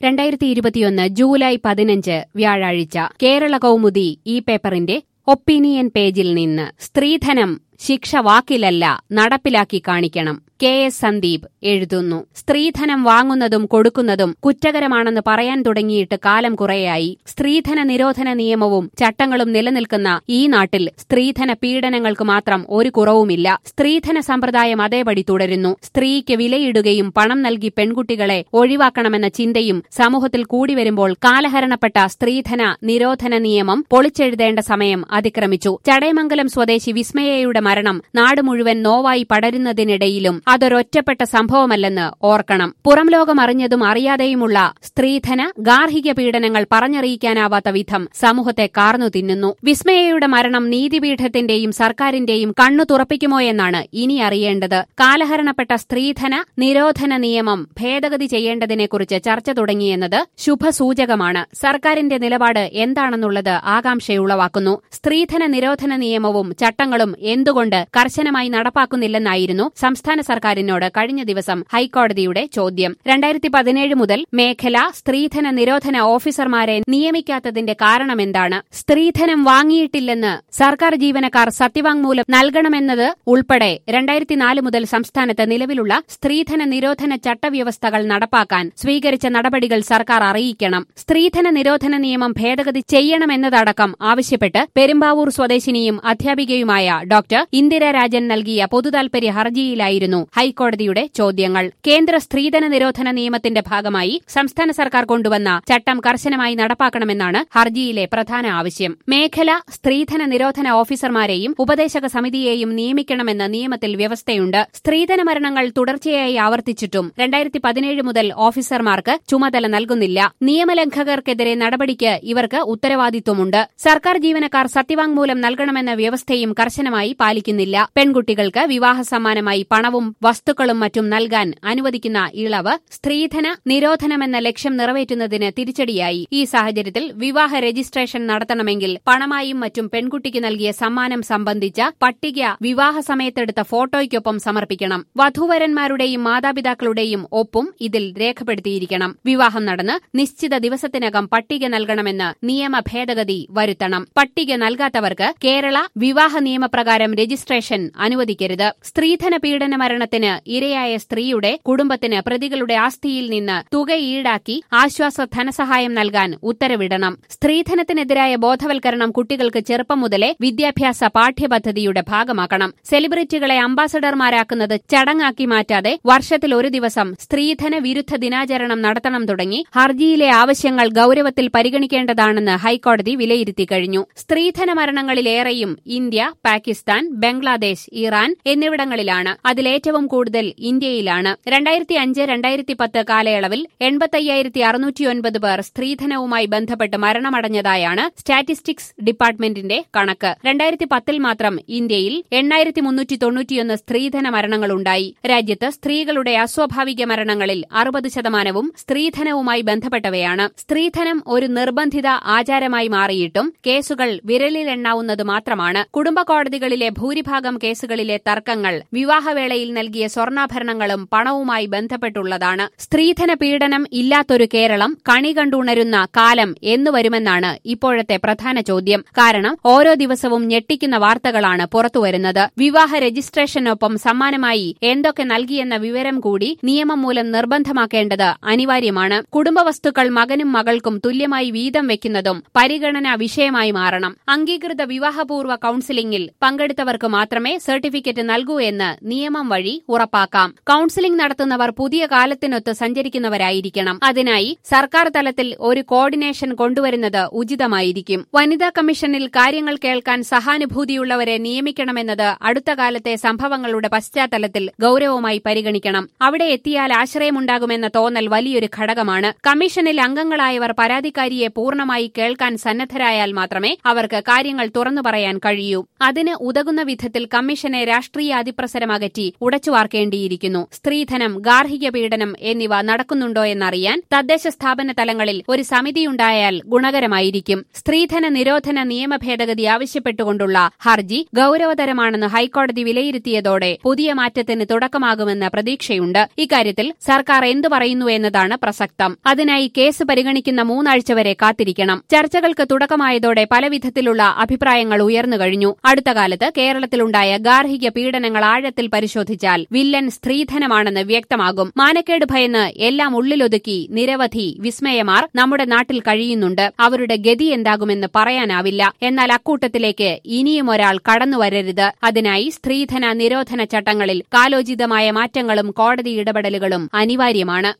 രണ്ടായിരത്തി ഇരുപത്തിയൊന്ന് ജൂലൈ പതിനഞ്ച് വ്യാഴാഴ്ച കേരള കൗമുദി ഈ പേപ്പറിന്റെ ഒപ്പീനിയൻ പേജിൽ നിന്ന് സ്ത്രീധനം ശിക്ഷ വാക്കിലല്ല നടപ്പിലാക്കി കാണിക്കണം കെ എസ് സന്ദീപ് എഴുതുന്നു സ്ത്രീധനം വാങ്ങുന്നതും കൊടുക്കുന്നതും കുറ്റകരമാണെന്ന് പറയാൻ തുടങ്ങിയിട്ട് കാലം കുറേയായി സ്ത്രീധന നിരോധന നിയമവും ചട്ടങ്ങളും നിലനിൽക്കുന്ന ഈ നാട്ടിൽ സ്ത്രീധന പീഡനങ്ങൾക്ക് മാത്രം ഒരു കുറവുമില്ല സ്ത്രീധന സമ്പ്രദായം അതേപടി തുടരുന്നു സ്ത്രീക്ക് വിലയിടുകയും പണം നൽകി പെൺകുട്ടികളെ ഒഴിവാക്കണമെന്ന ചിന്തയും സമൂഹത്തിൽ കൂടി വരുമ്പോൾ കാലഹരണപ്പെട്ട സ്ത്രീധന നിരോധന നിയമം പൊളിച്ചെഴുതേണ്ട സമയം അതിക്രമിച്ചു ചടയമംഗലം സ്വദേശി വിസ്മയയുടെ മരണം നാട് മുഴുവൻ നോവായി പടരുന്നതിനിടയിലും അതൊരൊറ്റപ്പെട്ട സംഭവമല്ലെന്ന് ഓർക്കണം പുറം ലോകം അറിഞ്ഞതും അറിയാതെയുമുള്ള സ്ത്രീധന ഗാർഹിക പീഡനങ്ങൾ പറഞ്ഞറിയിക്കാനാവാത്ത വിധം സമൂഹത്തെ കാർന്നു തിന്നുന്നു വിസ്മയയുടെ മരണം നീതിപീഠത്തിന്റെയും സർക്കാരിന്റെയും കണ്ണു തുറപ്പിക്കുമോ എന്നാണ് ഇനി അറിയേണ്ടത് കാലഹരണപ്പെട്ട സ്ത്രീധന നിരോധന നിയമം ഭേദഗതി ചെയ്യേണ്ടതിനെക്കുറിച്ച് ചർച്ച തുടങ്ങിയെന്നത് ശുഭസൂചകമാണ് സർക്കാരിന്റെ നിലപാട് എന്താണെന്നുള്ളത് ആകാംക്ഷയുളവാക്കുന്നു സ്ത്രീധന നിരോധന നിയമവും ചട്ടങ്ങളും എന്തുകൊണ്ട് കർശനമായി നടപ്പാക്കുന്നില്ലെന്നായിരുന്നു സംസ്ഥാന സർക്കാരിനോട് കഴിഞ്ഞ ദിവസം ഹൈക്കോടതിയുടെ ചോദ്യം രണ്ടായിരത്തി പതിനേഴ് മുതൽ മേഖല സ്ത്രീധന നിരോധന ഓഫീസർമാരെ നിയമിക്കാത്തതിന്റെ കാരണമെന്താണ് സ്ത്രീധനം വാങ്ങിയിട്ടില്ലെന്ന് സർക്കാർ ജീവനക്കാർ സത്യവാങ്മൂലം നൽകണമെന്നത് ഉൾപ്പെടെ രണ്ടായിരത്തി നാല് മുതൽ സംസ്ഥാനത്ത് നിലവിലുള്ള സ്ത്രീധന നിരോധന ചട്ടവ്യവസ്ഥകൾ നടപ്പാക്കാൻ സ്വീകരിച്ച നടപടികൾ സർക്കാർ അറിയിക്കണം സ്ത്രീധന നിരോധന നിയമം ഭേദഗതി ചെയ്യണമെന്നതടക്കം ആവശ്യപ്പെട്ട് പെരുമ്പാവൂർ സ്വദേശിനിയും അധ്യാപികയുമായ ഡോക്ടർ ഇന്ദിര രാജൻ നൽകിയ പൊതുതാൽപര്യ ഹർജിയിലായിരുന്നു ഹൈക്കോടതിയുടെ ചോദ്യങ്ങൾ കേന്ദ്ര സ്ത്രീധന നിരോധന നിയമത്തിന്റെ ഭാഗമായി സംസ്ഥാന സർക്കാർ കൊണ്ടുവന്ന ചട്ടം കർശനമായി നടപ്പാക്കണമെന്നാണ് ഹർജിയിലെ പ്രധാന ആവശ്യം മേഖല സ്ത്രീധന നിരോധന ഓഫീസർമാരെയും ഉപദേശക സമിതിയെയും നിയമിക്കണമെന്ന് നിയമത്തിൽ വ്യവസ്ഥയുണ്ട് സ്ത്രീധന മരണങ്ങൾ തുടർച്ചയായി ആവർത്തിച്ചിട്ടും രണ്ടായിരത്തി പതിനേഴ് മുതൽ ഓഫീസർമാർക്ക് ചുമതല നൽകുന്നില്ല നിയമലംഘകർക്കെതിരെ നടപടിക്ക് ഇവർക്ക് ഉത്തരവാദിത്വമുണ്ട് സർക്കാർ ജീവനക്കാർ സത്യവാങ്മൂലം നൽകണമെന്ന വ്യവസ്ഥയും കർശനമായി പാലിക്കുന്നില്ല പെൺകുട്ടികൾക്ക് വിവാഹ സമ്മാനമായി പണവും വസ്തുക്കളും മറ്റും നൽകാൻ അനുവദിക്കുന്ന ഇളവ് സ്ത്രീധന നിരോധനമെന്ന ലക്ഷ്യം നിറവേറ്റുന്നതിന് തിരിച്ചടിയായി ഈ സാഹചര്യത്തിൽ വിവാഹ രജിസ്ട്രേഷൻ നടത്തണമെങ്കിൽ പണമായും മറ്റും പെൺകുട്ടിക്ക് നൽകിയ സമ്മാനം സംബന്ധിച്ച പട്ടിക വിവാഹ സമയത്തെടുത്ത ഫോട്ടോയ്ക്കൊപ്പം സമർപ്പിക്കണം വധൂവരന്മാരുടെയും മാതാപിതാക്കളുടെയും ഒപ്പും ഇതിൽ രേഖപ്പെടുത്തിയിരിക്കണം വിവാഹം നടന്ന് നിശ്ചിത ദിവസത്തിനകം പട്ടിക നൽകണമെന്ന് നിയമ ഭേദഗതി വരുത്തണം പട്ടിക നൽകാത്തവർക്ക് കേരള വിവാഹ നിയമപ്രകാരം രജിസ്ട്രേഷൻ അനുവദിക്കരുത് സ്ത്രീധന പീഡന മരണത്തിന് ഇരയായ സ്ത്രീയുടെ കുടുംബത്തിന് പ്രതികളുടെ ആസ്തിയിൽ നിന്ന് തുക ഈടാക്കി ആശ്വാസ ധനസഹായം നൽകാൻ ഉത്തരവിടണം സ്ത്രീധനത്തിനെതിരായ ബോധവൽക്കരണം കുട്ടികൾക്ക് ചെറുപ്പം മുതലേ വിദ്യാഭ്യാസ പാഠ്യപദ്ധതിയുടെ ഭാഗമാക്കണം സെലിബ്രിറ്റികളെ അംബാസഡർമാരാക്കുന്നത് ചടങ്ങാക്കി മാറ്റാതെ വർഷത്തിൽ ഒരു ദിവസം സ്ത്രീധന വിരുദ്ധ ദിനാചരണം നടത്തണം തുടങ്ങി ഹർജിയിലെ ആവശ്യങ്ങൾ ഗൌരവത്തിൽ പരിഗണിക്കേണ്ടതാണെന്ന് ഹൈക്കോടതി വിലയിരുത്തി കഴിഞ്ഞു സ്ത്രീധന മരണങ്ങളിലേറെയും ഇന്ത്യ പാകിസ്ഥാൻ ബംഗ്ലാദേശ് ഇറാൻ എന്നിവിടങ്ങളിലാണ് അതിലേറ്റവും കൂടുതൽ ഇന്ത്യയിലാണ് രണ്ടായിരത്തി അഞ്ച് രണ്ടായിരത്തി പത്ത് കാലയളവിൽ എൺപത്തയ്യായിരത്തി അറുന്നൂറ്റിയൊൻപത് പേർ സ്ത്രീധനവുമായി ബന്ധപ്പെട്ട് മരണമടഞ്ഞതായാണ് സ്റ്റാറ്റിസ്റ്റിക്സ് ഡിപ്പാർട്ട്മെന്റിന്റെ കണക്ക് രണ്ടായിരത്തി പത്തിൽ മാത്രം ഇന്ത്യയിൽ എണ്ണായിരത്തി മുന്നൂറ്റി തൊണ്ണൂറ്റിയൊന്ന് സ്ത്രീധന മരണങ്ങളുണ്ടായി രാജ്യത്ത് സ്ത്രീകളുടെ അസ്വാഭാവിക മരണങ്ങളിൽ അറുപത് ശതമാനവും സ്ത്രീധനവുമായി ബന്ധപ്പെട്ടവയാണ് സ്ത്രീധനം ഒരു നിർബന്ധിത ആചാരമായി മാറിയിട്ടും കേസുകൾ വിരലിലെണ്ണാവുന്നത് മാത്രമാണ് കുടുംബ കോടതികളിലെ ഭൂരിഭാഗം കേസുകളിലെ തർക്കങ്ങൾ വിവാഹവേളയിൽ നൽകിയ സ്വർണ്ണാഭരണങ്ങളും പണവുമായി ബന്ധപ്പെട്ടുള്ളതാണ് സ്ത്രീധന പീഡനം ഇല്ലാത്തൊരു കേരളം കണി കണ്ടുണരുന്ന കാലം എന്നു വരുമെന്നാണ് ഇപ്പോഴത്തെ പ്രധാന ചോദ്യം കാരണം ഓരോ ദിവസവും ഞെട്ടിക്കുന്ന വാർത്തകളാണ് പുറത്തുവരുന്നത് വിവാഹ രജിസ്ട്രേഷനൊപ്പം സമ്മാനമായി എന്തൊക്കെ നൽകിയെന്ന വിവരം കൂടി നിയമം മൂലം നിർബന്ധമാക്കേണ്ടത് അനിവാര്യമാണ് കുടുംബവസ്തുക്കൾ മകനും മകൾക്കും തുല്യമായി വീതം വെക്കുന്നതും പരിഗണനാ വിഷയമായി മാറണം അംഗീകൃത വിവാഹപൂർവ്വ കൌൺസിലിംഗിൽ പങ്കെടുത്തവർക്ക് മാത്രമേ സർട്ടിഫിക്കറ്റ് നൽകൂ എന്ന് നിയമം വഴി ഉറപ്പാക്കാം കൌൺസിലിംഗ് നടത്തുന്നവർ പുതിയ കാലത്തിനൊത്ത് സഞ്ചരിക്കുന്നവരായിരിക്കണം അതിനായി സർക്കാർ തലത്തിൽ ഒരു കോർഡിനേഷൻ കൊണ്ടുവരുന്നത് ഉചിതമായിരിക്കും വനിതാ കമ്മീഷനിൽ കാര്യങ്ങൾ കേൾക്കാൻ സഹാനുഭൂതിയുള്ളവരെ നിയമിക്കണമെന്നത് അടുത്ത കാലത്തെ സംഭവങ്ങളുടെ പശ്ചാത്തലത്തിൽ ഗൌരവമായി പരിഗണിക്കണം അവിടെ എത്തിയാൽ ആശ്രയമുണ്ടാകുമെന്ന തോന്നൽ വലിയൊരു ഘടകമാണ് കമ്മീഷനിൽ അംഗങ്ങളായവർ പരാതിക്കാരിയെ പൂർണ്ണമായി കേൾക്കാൻ സന്നദ്ധരായാൽ മാത്രമേ അവർക്ക് കാര്യങ്ങൾ തുറന്നു പറയാൻ കഴിയൂ അതിന് ഉതകുന്ന വിധത്തിൽ കമ്മീഷനെ രാഷ്ട്രീയ അതിപ്രസരമകറ്റി ഉടച്ചു തുടച്ചുവാർക്കേണ്ടിയിരിക്കുന്നു സ്ത്രീധനം ഗാർഹിക പീഡനം എന്നിവ നടക്കുന്നുണ്ടോ എന്നറിയാൻ തദ്ദേശ സ്ഥാപന തലങ്ങളിൽ ഒരു സമിതിയുണ്ടായാൽ ഗുണകരമായിരിക്കും സ്ത്രീധന നിരോധന നിയമ ഭേദഗതി ആവശ്യപ്പെട്ടുകൊണ്ടുള്ള ഹർജി ഗൌരവതരമാണെന്ന് ഹൈക്കോടതി വിലയിരുത്തിയതോടെ പുതിയ മാറ്റത്തിന് തുടക്കമാകുമെന്ന പ്രതീക്ഷയുണ്ട് ഇക്കാര്യത്തിൽ സർക്കാർ എന്തു പറയുന്നു എന്നതാണ് പ്രസക്തം അതിനായി കേസ് പരിഗണിക്കുന്ന മൂന്നാഴ്ച വരെ കാത്തിരിക്കണം ചർച്ചകൾക്ക് തുടക്കമായതോടെ പലവിധത്തിലുള്ള അഭിപ്രായങ്ങൾ ഉയർന്നു കഴിഞ്ഞു അടുത്ത കാലത്ത് കേരളത്തിലുണ്ടായ ഗാർഹിക പീഡനങ്ങൾ ആഴത്തിൽ പരിശോധിച്ചാൽ വില്ലൻ സ്ത്രീധനമാണെന്ന് വ്യക്തമാകും മാനക്കേട് ഭയന്ന് എല്ലാം ഉള്ളിലൊതുക്കി നിരവധി വിസ്മയമാർ നമ്മുടെ നാട്ടിൽ കഴിയുന്നുണ്ട് അവരുടെ ഗതി എന്താകുമെന്ന് പറയാനാവില്ല എന്നാൽ അക്കൂട്ടത്തിലേക്ക് ഇനിയും ഒരാൾ കടന്നുവരരുത് അതിനായി സ്ത്രീധന നിരോധന ചട്ടങ്ങളിൽ കാലോചിതമായ മാറ്റങ്ങളും കോടതി ഇടപെടലുകളും അനിവാര്യമാണ്